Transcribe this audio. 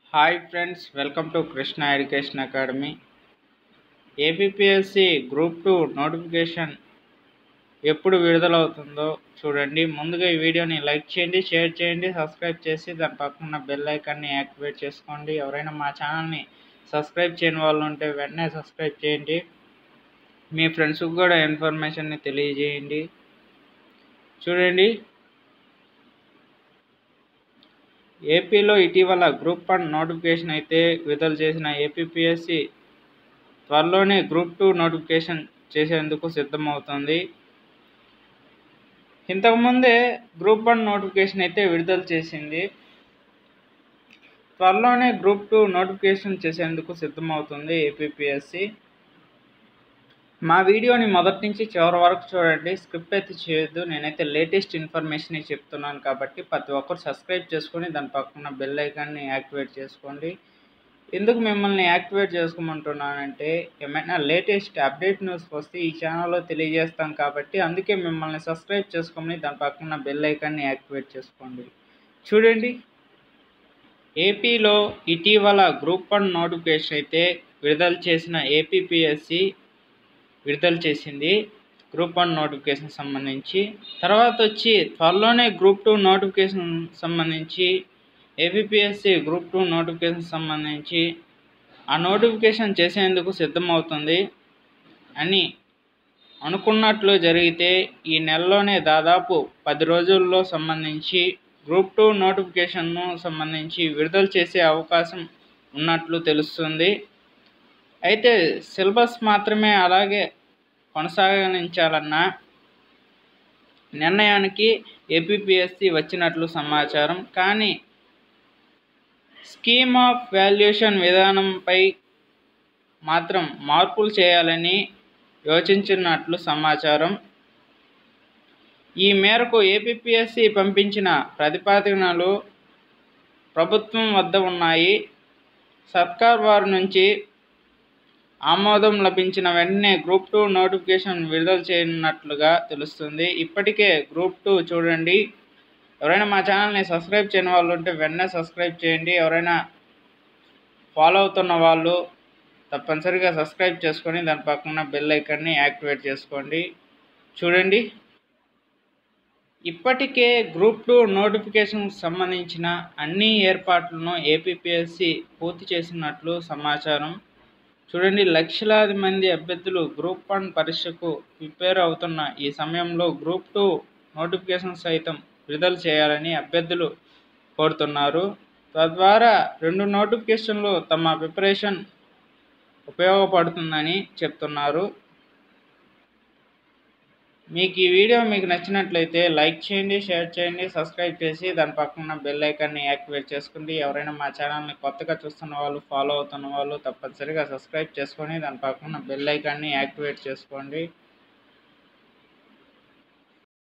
hi friends welcome to Krishna education academy APSC group two notification ఎప్పుడు విడుదలవుతుందో చూడండి ముందుగా ఈ వీడియోని లైక్ చేయండి షేర్ చేయండి సబ్స్క్రైబ్ చేసి దాని పక్కన బెల్ ఐకాన్ని యాక్టివేట్ చేసుకోండి ఎవరైనా మా ఛానల్ని సబ్స్క్రైబ్ చేయని వాళ్ళు ఉంటే వెంటనే సబ్స్క్రైబ్ చేయండి మీ ఫ్రెండ్స్కి కూడా ఇన్ఫర్మేషన్ని తెలియజేయండి చూడండి ఏపీలో ఇటీవల గ్రూప్ వన్ నోటిఫికేషన్ అయితే విడుదల చేసిన ఏపీఎస్సి త్వరలోనే గ్రూప్ టూ నోటిఫికేషన్ చేసేందుకు సిద్ధమవుతుంది ఇంతకుముందే గ్రూప్ వన్ నోటిఫికేషన్ అయితే విడుదల చేసింది త్వరలోనే గ్రూప్ టూ నోటిఫికేషన్ చేసేందుకు సిద్ధమవుతుంది ఏపీఎస్సి మా వీడియోని మొదటి నుంచి చివరి వరకు చూడండి స్క్రిప్ట్ అయితే చేయొద్దు నేనైతే లేటెస్ట్ ఇన్ఫర్మేషన్ చెప్తున్నాను కాబట్టి ప్రతి ఒక్కరు సబ్స్క్రైబ్ చేసుకొని దాని పక్కన బెల్ ఐకాన్ని యాక్టివేట్ చేసుకోండి ఎందుకు మిమ్మల్ని యాక్టివేట్ చేసుకోమంటున్నానంటే ఏమైనా లేటెస్ట్ అప్డేట్ న్యూస్ వస్తే ఈ ఛానల్లో తెలియజేస్తాం కాబట్టి అందుకే మిమ్మల్ని సబ్స్క్రైబ్ చేసుకొని దాని పక్కన బెల్ ఐకాన్ని యాక్టివేట్ చేసుకోండి చూడండి ఏపీలో ఇటీవల గ్రూప్ వన్ నోటిఫికేషన్ అయితే విడుదల చేసిన ఏపీఎస్సి విడుదల చేసింది గ్రూప్ వన్ నోటిఫికేషన్ సంబంధించి తర్వాత వచ్చి త్వరలోనే గ్రూప్ టూ నోటిఫికేషన్ సంబంధించి ఏపీఎస్సి గ్రూప్ టూ నోటిఫికేషన్ సంబంధించి ఆ నోటిఫికేషన్ చేసేందుకు సిద్ధమవుతుంది అని అనుకున్నట్లు జరిగితే ఈ నెలలోనే దాదాపు పది రోజుల్లో సంబంధించి గ్రూప్ టూ నోటిఫికేషన్ను సంబంధించి విడుదల చేసే అవకాశం ఉన్నట్లు తెలుస్తుంది అయితే సిలబస్ మాత్రమే అలాగే కొనసాగించాలన్న నిర్ణయానికి ఏపీఎస్సి వచ్చినట్లు సమాచారం కానీ స్కీమ్ ఆఫ్ వాల్యుయేషన్ విధానంపై మాత్రం మార్పులు చేయాలని యోచించినట్లు సమాచారం ఈ మేరకు ఏపీఎస్సి పంపించిన ప్రతిపాదనలు ప్రభుత్వం వద్ద ఉన్నాయి సర్కార్ వారి నుంచి ఆమోదం లభించిన వెంటనే గ్రూప్ టూ నోటిఫికేషన్ విడుదల చేయనున్నట్లుగా తెలుస్తుంది ఇప్పటికే గ్రూప్ టూ చూడండి ఎవరైనా మా ఛానల్ని సబ్స్క్రైబ్ చేయని వాళ్ళు ఉంటే వెంటనే సబ్స్క్రైబ్ చేయండి ఎవరైనా ఫాలో అవుతున్న వాళ్ళు తప్పనిసరిగా సబ్స్క్రైబ్ చేసుకొని దాని పక్కన బెల్ ఐకాన్ని యాక్టివేట్ చేసుకోండి చూడండి ఇప్పటికే గ్రూప్ టూ నోటిఫికేషన్ సంబంధించిన అన్ని ఏర్పాట్లను ఏపీఎస్సి పూర్తి చేసినట్లు సమాచారం చూడండి లక్షలాది మంది అభ్యర్థులు గ్రూప్ వన్ పరీక్షకు ప్రిపేర్ అవుతున్న ఈ సమయంలో గ్రూప్ టూ నోటిఫికేషన్ సైతం విడుదల చేయాలని అభ్యర్థులు కోరుతున్నారు తద్వారా రెండు నోటిఫికేషన్లు తమ ప్రిపరేషన్ ఉపయోగపడుతుందని చెప్తున్నారు మీకు ఈ వీడియో మీకు నచ్చినట్లయితే లైక్ చేయండి షేర్ చేయండి సబ్స్క్రైబ్ చేసి దాని పక్కన బెల్ ఐకాన్ని యాక్టివేట్ చేసుకోండి ఎవరైనా మా ఛానల్ని కొత్తగా చూస్తున్న వాళ్ళు ఫాలో అవుతున్న వాళ్ళు తప్పనిసరిగా సబ్స్క్రైబ్ చేసుకొని దాని పక్కన బెల్ ఐకాన్ని యాక్టివేట్ చేసుకోండి